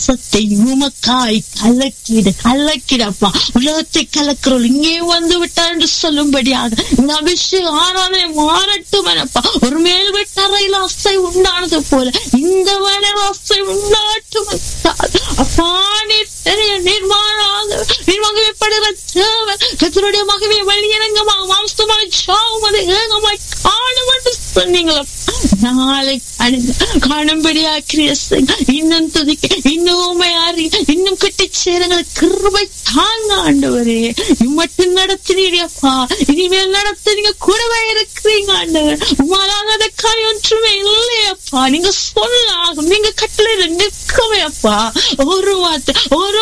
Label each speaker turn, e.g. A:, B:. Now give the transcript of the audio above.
A: தேசத்தை உமக்காய் கலக்கிடு கலக்கிடப்பா உலகத்தை கலக்கிறோம் இங்கே வந்து விட்டார் என்று சொல்லும்படியாக இந்த அபிஷேகம் ஆராதனை மாறட்டும் எனப்பா ஒரு மேல் வீட்டறையில் அசை உண்டானது போல இந்த வேளையில் அசை உண்டாட்டும் அப்பா நீர் தெரிய நிர்மாணாக நிர்வாகப்படுகிற தேவன் கத்தருடைய மகவே வெளியிறங்கமாக மாம்சமாய் சாவும் அதை ஏகமாய் காணும் என்று சொன்னீங்களா நாளை காணும்படியா கிரியஸ் இன்னும் துதிக்க இன்னும் உண்மை அறி இன்னும் கட்டி சேருங்கிற கிருபை தாங்க ஆண்டவரே மட்டும் நடத்தினீடியப்பா இனிமேல் நடத்துறீங்க கூடவே இருக்கிறீங்க ஆண்டவர் உமாலாகாத காரியம் ஒன்றுமே இல்லையப்பா நீங்க சொல்லாகும் நீங்க கட்டளை நிற்கவே அப்பா ஒரு வார்த்தை ஒரு